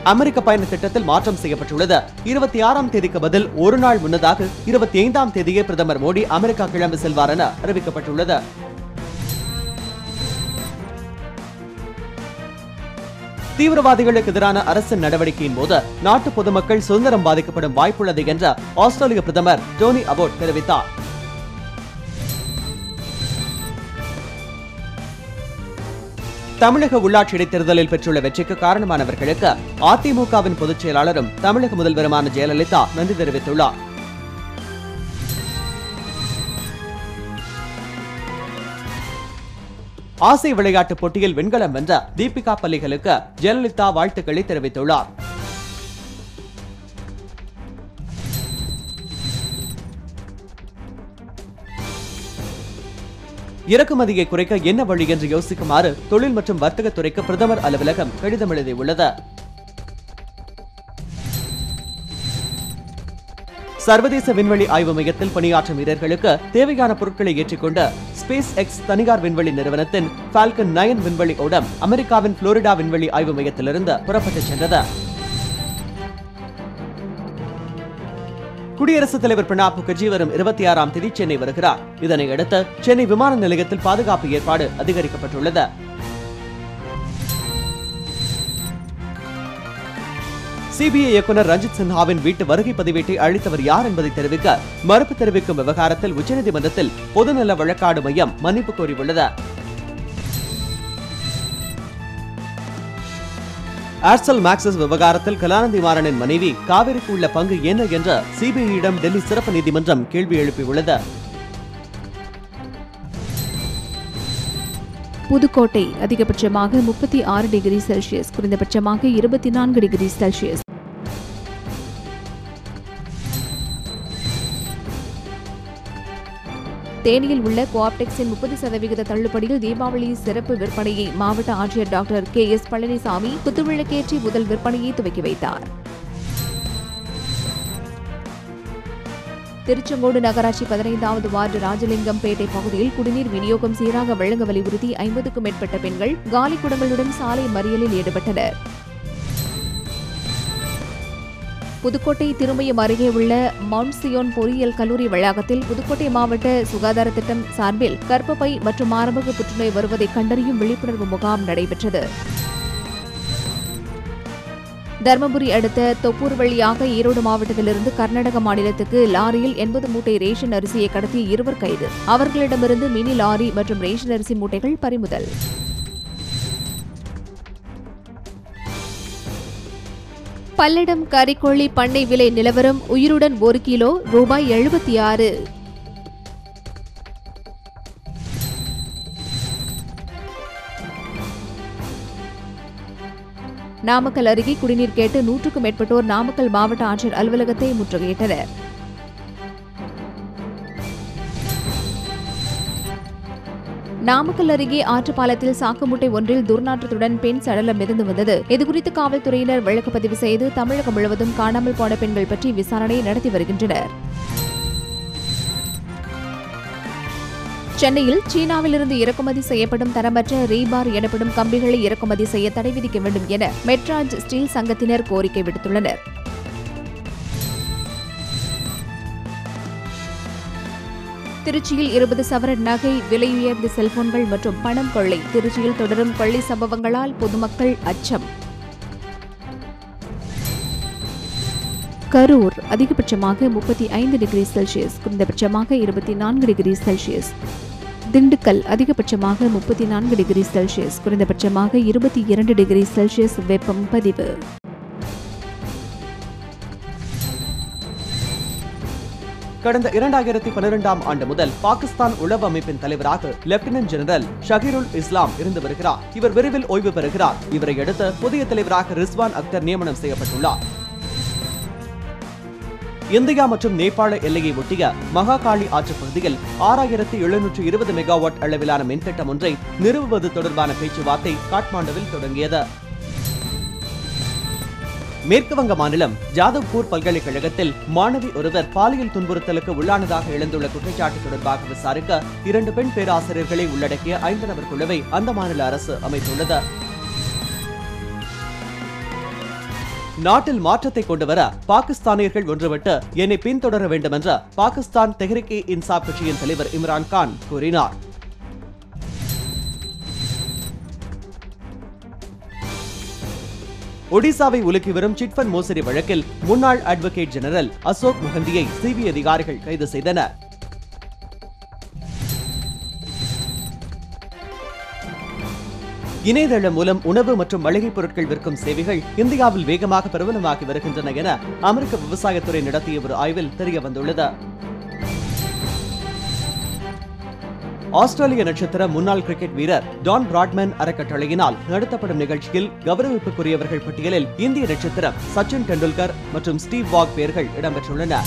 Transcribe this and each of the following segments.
அமெரிக்க பயண திட்டத்தில் மாற்றம் செய்யப்பட்டுள்ளது இருபத்தி ஆறாம் தேதிக்கு பதில் ஒரு நாள் முன்னதாக இருபத்தி ஐந்தாம் தேதியே பிரதமர் மோடி அமெரிக்கா கிளம்பி செல்வார் என அறிவிக்கப்பட்டுள்ளது தீவிரவாதிகளுக்கு எதிரான அரசின் நடவடிக்கையின் போது நாட்டு பொதுமக்கள் சுதந்திரம் பாதிக்கப்படும் வாய்ப்புள்ளது என்று ஆஸ்திரேலிய பிரதமர் டோனி அபோட் தெரிவித்தார் தமிழக உள்ளாட்சி இடைத்தேர்தலில் பெற்றுள்ள வெற்றிக்கு காரணமானவர்களுக்கு அதிமுகவின் பொதுச் செயலாளரும் தமிழக முதல்வருமான ஜெயலலிதா நன்றி தெரிவித்துள்ளார் ஆசிய விளையாட்டுப் போட்டியில் வெண்கலம் வென்ற தீபிகா பள்ளிகளுக்கு ஜெயலலிதா வாழ்த்துக்களை தெரிவித்துள்ளார் இறக்குமதியை குறைக்க என்ன வழி என்று யோசிக்குமாறு தொழில் மற்றும் வர்த்தகத் துறைக்கு பிரதமர் அலுவலகம் கடிதம் எழுதியுள்ளது சர்வதேச விண்வெளி ஆய்வு மையத்தில் பணியாற்றும் வீரர்களுக்கு தேவையான பொருட்களை ஏற்றிக்கொண்டு ஸ்பேஸ் எக்ஸ் தனியார் விண்வெளி நிறுவனத்தின் ஃபால்கன் நயன் விண்வெளி ஓடம் அமெரிக்காவின் புளோரிடா விண்வெளி ஆய்வு மையத்திலிருந்து புறப்பட்டுச் சென்றது குடியரசுத் தலைவர் பிரணாப் முகர்ஜி வரும் இருபத்தி ஆறாம் தேதி சென்னை வருகிறார் இதனையடுத்து சென்னை விமான நிலையத்தில் பாதுகாப்பு ஏற்பாடு அதிகரிக்கப்பட்டுள்ளது சிபிஐ இயக்குனர் ரஞ்சித் சின்ஹாவின் வீட்டு வருகை பதிவேட்டை அளித்தவர் யார் என்பதை தெரிவிக்க மறுப்பு தெரிவிக்கும் விவகாரத்தில் உச்சநீதிமன்றத்தில் பொதுநல வழக்காடு மையம் மன்னிப்பு கோரியுள்ளது ஏர்செல் மேக்சிஸ் விவகாரத்தில் கலாநிதி மாறனின் மனைவி காவிரிக்கு உள்ள பங்கு என்ன என்று சிபிஐயிடம் டெல்லி சிறப்பு நீதிமன்றம் கேள்வி எழுப்பியுள்ளது புதுக்கோட்டை அதிகபட்சமாக முப்பத்தி ஆறு டிகிரி செல்சியஸ் குறைந்தபட்சமாக இருபத்தி நான்கு டிகிரி செல்சியஸ் தேனியில் உள்ள கோஆப்டெக்ஸின் முப்பது சதவிகித தள்ளுபடியில் தீபாவளி சிறப்பு விற்பனையை மாவட்ட ஆட்சியர் டாக்டர் கே எஸ் பழனிசாமி குத்துவிளக்கேற்றி முதல் விற்பனையை துவக்கி வைத்தார் திருச்செங்கோடு நகராட்சி பதினைந்தாவது வார்டு ராஜலிங்கம் பேட்டை பகுதியில் குடிநீர் விநியோகம் சீராக வழங்க வலியுறுத்தி ஐம்பதுக்கும் மேற்பட்ட பெண்கள் காலி குடங்களுடன் சாலை மறியலில் ஈடுபட்டனர் புதுக்கோட்டை திருமயம் அருகே உள்ள மவுண்ட் சியோன் பொறியியல் கல்லூரி வளாகத்தில் புதுக்கோட்டை மாவட்ட சுகாதார திட்டம் சார்பில் கர்ப்பப்பை மற்றும் மார்பக புற்றுநோய் வருவதை கண்டறியும் விழிப்புணர்வு முகாம் நடைபெற்றது தருமபுரி அடுத்த தொப்பூர் வழியாக ஈரோடு மாவட்டத்திலிருந்து கர்நாடக மாநிலத்துக்கு லாரியில் எண்பது மூட்டை ரேஷன் அரிசியை கடத்திய இருவர் கைது அவர்களிடமிருந்து மினி லாரி மற்றும் ரேஷன் அரிசி மூட்டைகள் பறிமுதல் பல்லடம் கறிக்கோழி பண்ணை விலை நிலவரம் உயிருடன் ஒரு கிலோ ரூபாய் எழுபத்தி ஆறு நாமக்கல் அருகே குடிநீர் கேட்டு நூற்றுக்கும் மேற்பட்டோர் நாமக்கல் மாவட்ட ஆட்சியர் அலுவலகத்தை முற்றுகையிட்டனர் நாமக்கல் அருகே ஆற்றுப்பாலத்தில் சாக்குமுட்டை ஒன்றில் துர்நாற்றத்துடன் பெண் சடலம் மிதந்து வந்தது இதுகுறித்து காவல்துறையினர் வழக்கு பதிவு செய்து தமிழகம் முழுவதும் காணாமல் போன பெண்கள் பற்றி விசாரணை நடத்தி வருகின்றனர் சென்னையில் சீனாவிலிருந்து இறக்குமதி செய்யப்படும் தரமற்ற ரீபார் எனப்படும் கம்பிகளை இறக்குமதி செய்ய தடை விதிக்க வேண்டும் என மெட்ராஜ் ஸ்டீல் சங்கத்தினர் கோரிக்கை விடுத்துள்ளனர் திருச்சியில் இருபது சவரன் நகை விலையுயர்ந்த செல்போன்கள் மற்றும் பணம் கொள்ளை திருச்சியில் தொடரும் கொள்ளை சம்பவங்களால் பொதுமக்கள் அச்சம் கரூர் அதிகபட்சமாக முப்பத்தி ஐந்து டிகிரி செல்சியஸ் குறைந்தபட்சமாக இருபத்தி நான்கு டிகிரி செல்சியஸ் திண்டுக்கல் அதிகபட்சமாக முப்பத்தி நான்கு டிகிரி செல்சியஸ் குறைந்தபட்சமாக இருபத்தி இரண்டு டிகிரி செல்சியஸ் வெப்பம் பதிவு கடந்த இரண்டாயிரத்தி பன்னிரெண்டாம் ஆண்டு முதல் பாகிஸ்தான் உளவு அமைப்பின் தலைவராக லெப்டினன்ட் ஜெனரல் ஷஹீருல் இஸ்லாம் இருந்து வருகிறார் இவர் விரைவில் ஓய்வு பெறுகிறார் இவரை அடுத்து புதிய தலைவராக ரிஸ்வான் அக்தர் நியமனம் செய்யப்பட்டுள்ளார் இந்தியா மற்றும் நேபாள எல்லையை ஒட்டிய மகாகாளி ஆற்று பகுதியில் ஆறாயிரத்தி எழுநூற்று இருபது மெகாவாட் அளவிலான மின்திட்டம் ஒன்றை நிறுவுவது தொடர்பான பேச்சுவார்த்தை காட்மாண்டுவில் தொடங்கியது மேற்கு வங்க மாநிலம் ஜாதவ்பூர் பல்கலைக்கழகத்தில் மாணவி ஒருவர் பாலியல் துன்புறுத்தலுக்கு உள்ளானதாக எழுந்துள்ள குற்றச்சாட்டு தொடர்பாக விசாரிக்க இரண்டு பெண் பேராசிரியர்களை உள்ளடக்கிய ஐந்து நபர் குழுவை அந்த மாநில அரசு அமைத்துள்ளது நாட்டில் மாற்றத்தை கொண்டுவர பாகிஸ்தானியர்கள் ஒன்றுவிட்டு என்னை பின்தொடர வேண்டும் என்று பாகிஸ்தான் தெஹ்ரிக் இ இன்சாப் கட்சியின் தலைவர் இம்ரான் கான் கூறினார் ஒடிசாவை உலுக்கி வரும் சிட்பண்ட் மோசடி வழக்கில் முன்னாள் அட்வொகேட் ஜெனரல் அசோக் முகந்தியை சிபிஐ அதிகாரிகள் கைது செய்தனர் இணையதளம் மூலம் உணவு மற்றும் மளிகைப் பொருட்கள் விற்கும் சேவைகள் இந்தியாவில் வேகமாக பிரபலமாகி வருகின்றன என அமெரிக்க விவசாயத்துறை நடத்திய ஒரு ஆய்வில் தெரிய வந்துள்ளது ஆஸ்திரேலிய நட்சத்திர முன்னாள் கிரிக்கெட் வீரர் டான் பிராட்மேன் அறக்கட்டளையினால் நடத்தப்படும் நிகழ்ச்சியில் கௌரவிப்புக்குரியவர்கள் பட்டியலில் இந்திய நட்சத்திரம் சச்சின் டெண்டுல்கர் மற்றும் ஸ்டீவ் வாக் பெயர்கள் இடம்பெற்றுள்ளன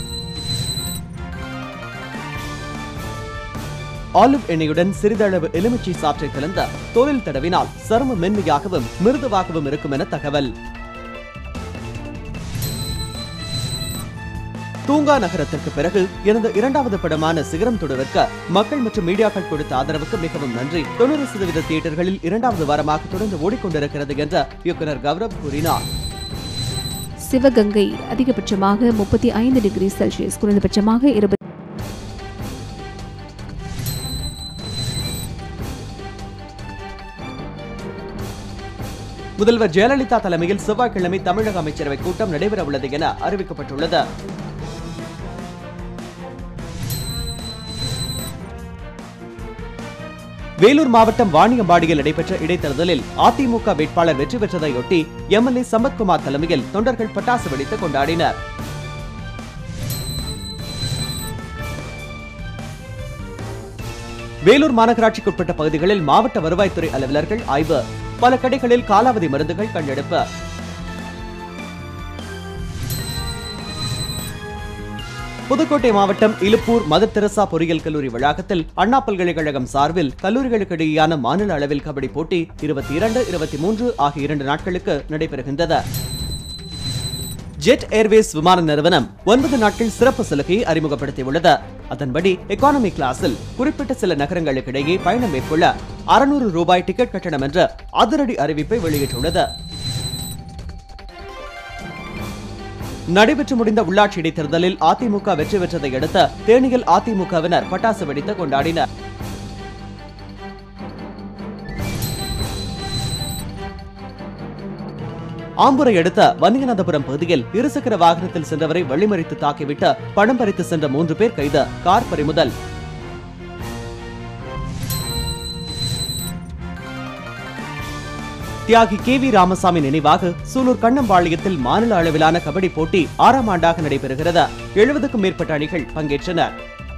ஆலிவ் எண்ணெயுடன் சிறிதளவு எலுமிச்சை சாற்றை கலந்த தோலில் தடவினால் சரும மென்மையாகவும் மிருதுவாகவும் இருக்கும் என தகவல் தூங்கா நகரத்திற்கு பிறகு எனது இரண்டாவது படமான சிகரம் தொடுவதற்கு மக்கள் மற்றும் மீடியாக்கள் கொடுத்த ஆதரவுக்கு மிகவும் நன்றி தொண்ணூறு சதவீத தியேட்டர்களில் இரண்டாவது வாரமாக தொடர்ந்து ஓடிக்கொண்டிருக்கிறது என்று இயக்குனர் கௌரவ் கூறினார் சிவகங்கை அதிகபட்சமாக முப்பத்தி ஐந்து டிகிரி செல்சியஸ் குறைந்தபட்சமாக இருபத்தி முதல்வர் ஜெயலலிதா தலைமையில் செவ்வாய்க்கிழமை தமிழக அமைச்சரவை கூட்டம் நடைபெறவுள்ளது என அறிவிக்கப்பட்டுள்ளது வேலூர் மாவட்டம் வாணியம்பாடியில் நடைபெற்ற இடைத்தேர்தலில் அதிமுக வேட்பாளர் வெற்றி பெற்றதையொட்டி எம்எல்ஏ சம்பத்குமார் தலைமையில் தொண்டர்கள் பட்டாசு வெடித்து கொண்டாடினர் வேலூர் மாநகராட்சிக்குட்பட்ட பகுதிகளில் மாவட்ட வருவாய்த்துறை அலுவலர்கள் ஆய்வு பல கடைகளில் காலாவதி மருந்துகள் கண்டெடுப்பு புதுக்கோட்டை மாவட்டம் இலுப்பூர் மதர் தெரசா பொறியியல் கல்லூரி வளாகத்தில் அண்ணா பல்கலைக்கழகம் சார்பில் கல்லூரிகளுக்கு இடையேயான மாநில அளவில் கபடி போட்டி இருபத்தி இரண்டு இருபத்தி மூன்று ஆகிய இரண்டு நாட்களுக்கு நடைபெறுகின்றது ஜெட் ஏர்வேஸ் விமான நிறுவனம் ஒன்பது நாட்கள் சிறப்பு சலுகையை அறிமுகப்படுத்தியுள்ளது அதன்படி எக்கானமி கிளாஸில் குறிப்பிட்ட சில நகரங்களுக்கு இடையே பயணம் மேற்கொள்ள அறுநூறு ரூபாய் டிக்கெட் கட்டணம் என்ற அதிரடி அறிவிப்பை வெளியிட்டுள்ளது நடைபெற்று முடிந்த உள்ளாட்சி இடைத்தேர்தலில் அதிமுக வெற்றி பெற்றதை அடுத்து தேனியில் அதிமுகவினர் பட்டாசு வெடித்து கொண்டாடினர் ஆம்பூரை அடுத்த வன்னியநாதபுரம் பகுதியில் இருசக்கர வாகனத்தில் சென்றவரை வழிமறித்து தாக்கிவிட்டு பணம் பறித்து சென்ற மூன்று பேர் கைது கார் பறிமுதல் தியாகி கே வி ராமசாமி நினைவாக சூலூர் கண்ணம்பாளையத்தில் மாநில அளவிலான கபடி போட்டி ஆறாம் ஆண்டாக நடைபெறுகிறது எழுபதுக்கும் மேற்பட்ட அணிகள் பங்கேற்றனர்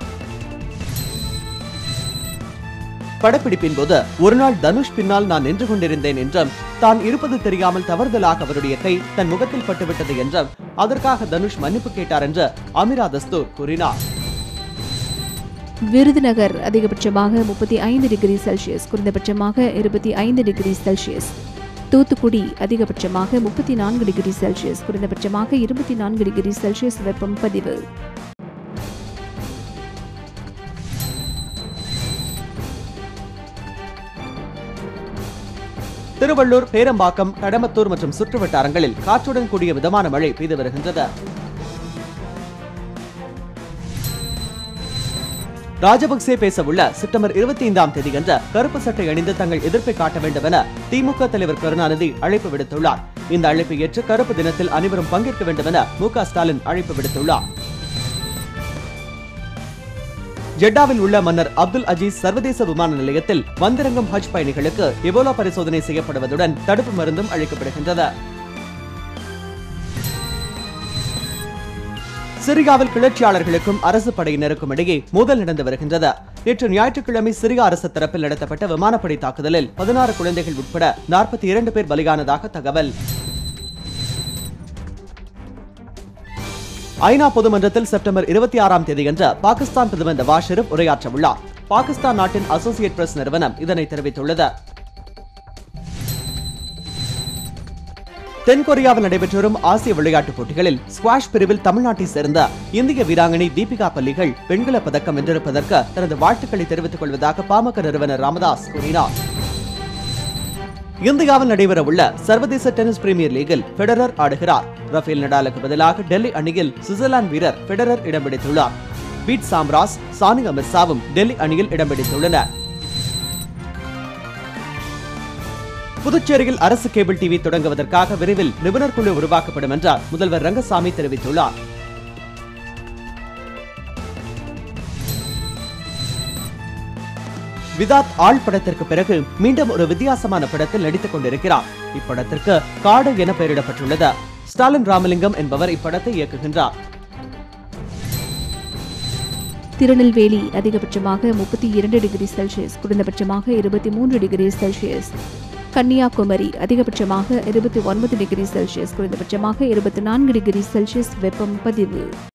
படப்பிடிப்பின் போது ஒரு நாள் தனுஷ் பின்னால் நான் நின்று கொண்டிருந்தேன் என்றும் தான் இருப்பது தெரியாமல் தவறுதலாக அவருடைய கை தன் முகத்தில் பட்டுவிட்டது என்றும் அதற்காக தனுஷ் மன்னிப்பு கேட்டார் என்று அமிரா தஸ்தூர் கூறினார் விருதுநகர் அதிகபட்சமாக முப்பத்தி ஐந்து டிகிரி செல்சியஸ் குறைந்தபட்சமாக இருபத்தி ஐந்து டிகிரி செல்சியஸ் தூத்துக்குடி அதிகபட்சமாக முப்பத்தி நான்கு டிகிரி செல்சியஸ் குறைந்தபட்சமாக இருபத்தி நான்கு டிகிரி செல்சியஸ் வெப்பம் பதிவு திருவள்ளூர் பேரம்பாக்கம் கடமத்தூர் மற்றும் சுற்றுவட்டாரங்களில் காற்றுடன் கூடிய மிதமான மழை பெய்து வருகின்றது ராஜபக்சே பேசவுள்ள செப்டம்பர் இருபத்தி ஐந்தாம் தேதியன்று கருப்பு சட்டை அணிந்து தங்கள் எதிர்ப்பை காட்ட வேண்டும் என திமுக தலைவர் கருணாநிதி அழைப்பு விடுத்துள்ளார் இந்த அழைப்பை ஏற்று கருப்பு தினத்தில் அனைவரும் பங்கேற்க வேண்டும் என மு க ஸ்டாலின் அழைப்பு விடுத்துள்ளார் ஜெட்டாவில் உள்ள மன்னர் அப்துல் அஜீஸ் சர்வதேச விமான நிலையத்தில் வந்திறங்கும் ஹஜ் பயணிகளுக்கு எபோலா பரிசோதனை செய்யப்படுவதுடன் தடுப்பு மருந்தும் அளிக்கப்படுகின்றது சிரியாவில் கிளர்ச்சியாளர்களுக்கும் அரசு படையினருக்கும் இடையே மோதல் நடந்து வருகின்றது நேற்று ஞாயிற்றுக்கிழமை சிரியா அரசு தரப்பில் நடத்தப்பட்ட விமானப்படை தாக்குதலில் பதினாறு குழந்தைகள் உட்பட நாற்பத்தி இரண்டு பேர் பலியானதாக தகவல் ஐநா பொதுமன்றத்தில் செப்டம்பர் இருபத்தி ஆறாம் தேதியன்று பாகிஸ்தான் பிரதமர் நவாஸ் ஷெரீப் உரையாற்ற உள்ளார் பாகிஸ்தான் நாட்டின் அசோசியேட் பிரஸ் நிறுவனம் இதனை தெரிவித்துள்ளது தென்கொரியாவில் நடைபெற்று வரும் ஆசிய விளையாட்டுப் போட்டிகளில் ஸ்குவாஷ் பிரிவில் தமிழ்நாட்டை சேர்ந்த இந்திய வீராங்கனை தீபிகா பள்ளிகள் வெண்கல பதக்கம் வென்றிருப்பதற்கு தனது வாழ்த்துக்களை தெரிவித்துக் கொள்வதாக பாமக நிறுவனர் ராமதாஸ் கூறினார் இந்தியாவில் நடைபெறவுள்ள சர்வதேச டென்னிஸ் பிரீமியர் லீகில் ஃபெடரர் ஆடுகிறார் ரஃபேல் நடாலுக்கு பதிலாக டெல்லி அணியில் சுவிட்சர்லாந்து வீரர் ஃபெடரர் இடம் பிடித்துள்ளார் பீட் சாம்ராஸ் சானியா மிர்சாவும் டெல்லி அணியில் இடம் பிடித்துள்ளனர் புதுச்சேரியில் அரசு கேபிள் டிவி தொடங்குவதற்காக விரைவில் நிபுணர் குழு உருவாக்கப்படும் என்றார் முதல்வர் ரங்கசாமி தெரிவித்துள்ளார் விதாத் ஆள் படத்திற்கு பிறகு மீண்டும் ஒரு வித்தியாசமான படத்தில் நடித்துக் கொண்டிருக்கிறார் இப்படத்திற்கு காடு என பெயரிடப்பட்டுள்ளது ஸ்டாலின் ராமலிங்கம் என்பவர் இப்படத்தை இயக்குகின்றார் திருநெல்வேலி அதிகபட்சமாக முப்பத்தி இரண்டு டிகிரி செல்சியஸ் குறைந்தபட்சமாக இருபத்தி மூன்று டிகிரி செல்சியஸ் கன்னியாகுமரி அதிகபட்சமாக இருபத்தி ஒன்பது டிகிரி செல்சியஸ் குறைந்தபட்சமாக இருபத்தி நான்கு டிகிரி செல்சியஸ் வெப்பம் பதிவு